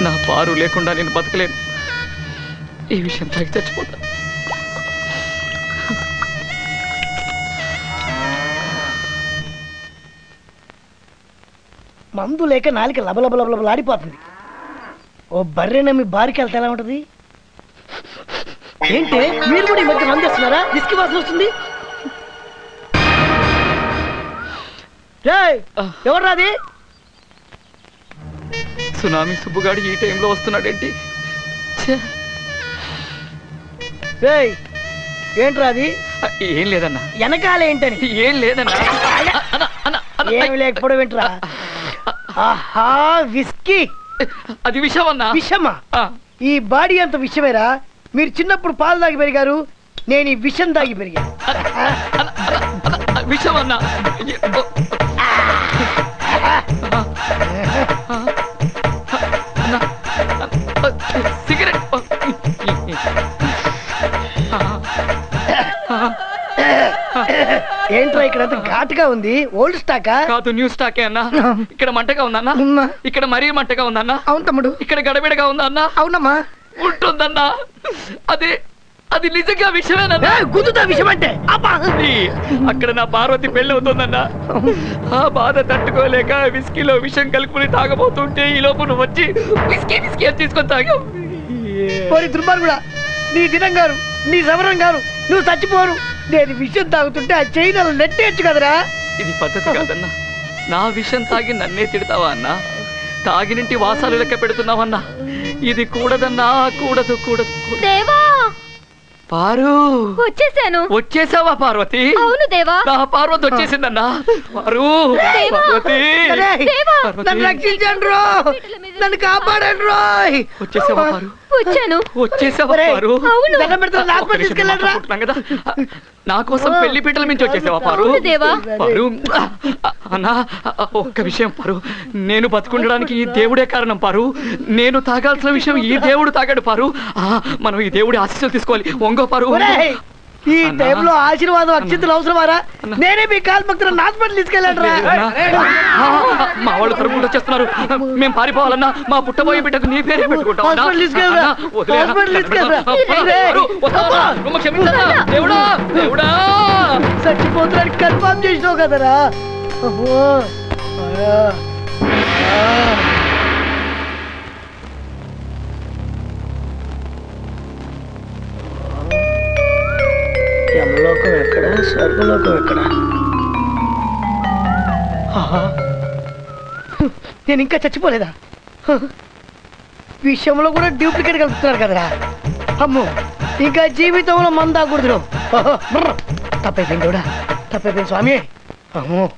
నా పారు లేకుండా నేను బతకలేను ఈ విషయం తాగి చచ్చిపోతా మందు లేక నాలిక లబలబలబలాడిపోతుంది ఓ బర్రె నమ్మి బారికి వెళ్తే ఎలా ఉంటది ఏంటి మీరు కూడా ఈ మధ్య మందు వేస్తున్నారా విస్కీ వాసన వస్తుంది రేయ్ ఎవరు రాది సునామీ సుబ్బుగాడు ఈ టైంలో వస్తున్నాడేంటి ఛే, రేయ్ ఏంట్రా అది ఆ, ఏం లేదన్నా వెనకాల ఏంటని ఏం లేదన్నా అన్న, అన్న, అన్న, అన్న, ఏమి లేకపోవడం ఏంట్రా ఆహా విస్కీ అది విషయం అన్నా విషమా ఆ, ఈ బాడీ అంత విషమేరా మీరు చిన్నప్పుడు పాలు దాగి పెరిగారు నేను ఈ విషం దాగి పెరిగా ఆ, విషయం అన్నా ఏ, ఓ, అన్నా, ఆ, సిగరెట్ ఓ, ఏంట్రా ఇక్కడ అంత ఘాటుగా ఉంది ఓల్డ్ స్టాకా కాదు న్యూ స్టాకే అన్నా ఇక్కడ మంటగా ఉందన్నా ఉమ్మా. ఇక్కడ మరీ మంటగా ఉందన్నా అవును తమ్ముడు ఇక్కడ గడబిడగా ఉందన్నా అవునమ్మా ఉంటుందన్నా అది అది నిజంగా విషయమేనన్నా ఏయ్, గుద్దుతా విషం అంటే అబ్బా ఈ, అక్కడ నా పార్వతి పెళ్లి అవుతుందన్నా ఆ బాధ తట్టుకోలేక విస్కీలో విషం కలుపుకుని తాగబోతుంటే ఈ లోపు నువ్వు వచ్చి విస్కీ విస్కీ అని తీసుకొని తాగావు పోరి దుర్మార్గుడా నీ దినం గారు నీ సమరం గారు నువ్వు చచ్చిపోరు నేను విషయం తాగుతుంటే ఆ చైనాలు నెట్టేయచ్చు కదరా ఇది పద్ధతి కాదన్నా నా విషం తాగి నన్నే తిడతావా అన్నా తాగినింటి వాసాలు లెక్క పెడుతున్నావన్నా ఇది కూడదన్నా కూడదు కూడదు కూడదు. దేవా పారు వచ్చేసాను వచ్చేసావా పార్వతి అవును దేవా నా పార్వతి వచ్చేసిందన్నా పారు దేవా! పార్వతి అరే, దేవా! పార్వతి. నన్ను రక్షించండి రో నన్ను కాపాడండి రోయ్ వచ్చేసావా పారు వచ్చాను వచ్చేసావా ఒరేయ్, పారు అవును. దండం పెడతాను, నా ఒక్క హాస్పిటల్ నిమిషం తీసుకెళ్ళండి రా. మాట్లాడుకుంటున్నాం కదా నా కోసం పెళ్లి పీటల నుంచి వచ్చేసావా పారు అవును దేవా. పారు అన్నా ఒక్క విషయం పారు నేను బతుకుండడానికి ఈ దేవుడే కారణం పారు నేను తాగాల్సిన విషయం ఈ దేవుడు తాగాడు పారు ఆ, మనం ఈ దేవుడి ఆశీస్సులు తీసుకోవాలి ఒంగో పారు ఒంగో. ఒరేయ్, ఈ అన్నా. టైంలో ఆశీర్వాదం అక్షింతలు అవసరమారా నేనే మీ కాల్ భక్తులను హాస్పిటల్ తీసుకెళ్ళండి రా అన్నా, ఆ, మా వాళ్ళు తరుపులు వచ్చేస్తున్నారు మేము పారిపోవాలన్నా మా పుట్టబోయే బిడ్డకు నీ పేరే పెట్టుకుంటాం అన్నా. హాస్పిటల్ తీసుకెళ్ళరా. అన్నా, వదిలేయ్ అన్నా. హాస్పిటల్ తీసుకెళ్ళరా. అబ్బా, పారు, వస్తావా? నువ్వు క్షమించన్నా? దేవుడా దేవుడా చచ్చిపోతున్నాడు కన్ఫర్మ్ చేసినావు కదరా అమ్మో. ఆ. ఆ. యమలోకం ఎక్కడ స్వర్గలోకం ఎక్కడ ఆహా. నేను ఇంకా చచ్చిపోలేదా హ. విషయంలో కూడా డూప్లికేట్ కలుపుతున్నారు కదరా అమ్మో ఇంకా జీవితంలో మందాకూడదు తప్పైపోయింది కూడా తప్పైపోయింది స్వామి అమ్మో